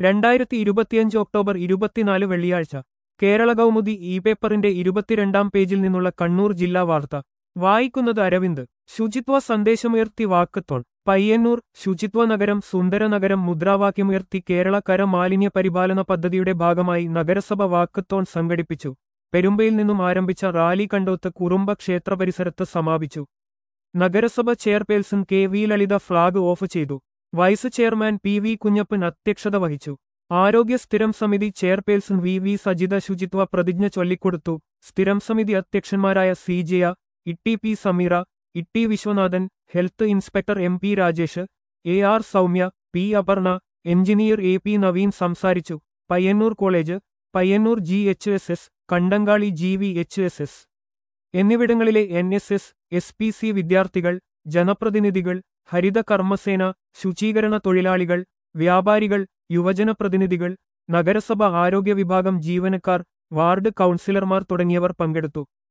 രണ്ടായിരത്തി ഇരുപത്തിയഞ്ച് ഒക്ടോബർ ഇരുപത്തിനാല് വെള്ളിയാഴ്ച കേരള കൗമുദി ഇ പേപ്പറിന്റെ ഇരുപത്തിരണ്ടാം പേജിൽ നിന്നുള്ള കണ്ണൂർ ജില്ലാ വാർത്ത വായിക്കുന്നത് അരവിന്ദ് ശുചിത്വ സന്ദേശമുയർത്തി വാക്കത്തോൺ പയ്യന്നൂർ ശുചിത്വ നഗരം സുന്ദര നഗരം മുദ്രാവാക്യമുയർത്തി കേരള കര മാലിന്യ പരിപാലന പദ്ധതിയുടെ ഭാഗമായി നഗരസഭ വാക്കത്തോൺ സംഘടിപ്പിച്ചു പെരുമ്പയിൽ നിന്നും ആരംഭിച്ച റാലി കണ്ടോത്ത് കുറുമ്പ ക്ഷേത്ര പരിസരത്ത് സമാപിച്ചു നഗരസഭ chairperson K V Lalitha flag off ചെയ്തു vice chairman P V Kunhappan അധ്യക്ഷത വഹിച്ചു ആരോഗ്യ സ്ഥിരം സമിതി ചെയർപേഴ്സൺ വി വി സജിത ശുചിത്വ പ്രതിജ്ഞ ചൊല്ലിക്കൊടുത്തു സ്ഥിരം സമിതി അധ്യക്ഷന്മാരായ C Jaya Itty P Sameera Itty Viswanathan health inspector M P Rajesh A R Soumya P Aparna engineer A P Naveen സംസാരിച്ചു Payyanur college Payyanur G H S S Kandankali G V H S S എന്നിവിടങ്ങളിലെ N S S S P C വിദ്യാർത്ഥികൾ ജനപ്രതിനിധികൾ ഹരിത കർമ്മസേന ശുചീകരണ തൊഴിലാളികൾ വ്യാപാരികൾ യുവജനപ്രതിനിധികൾ നഗരസഭ ആരോഗ്യ വിഭാഗം ജീവനക്കാർ വാർഡ് കൗൺസിലർമാർ തുടങ്ങിയവർ പങ്കെടുത്തു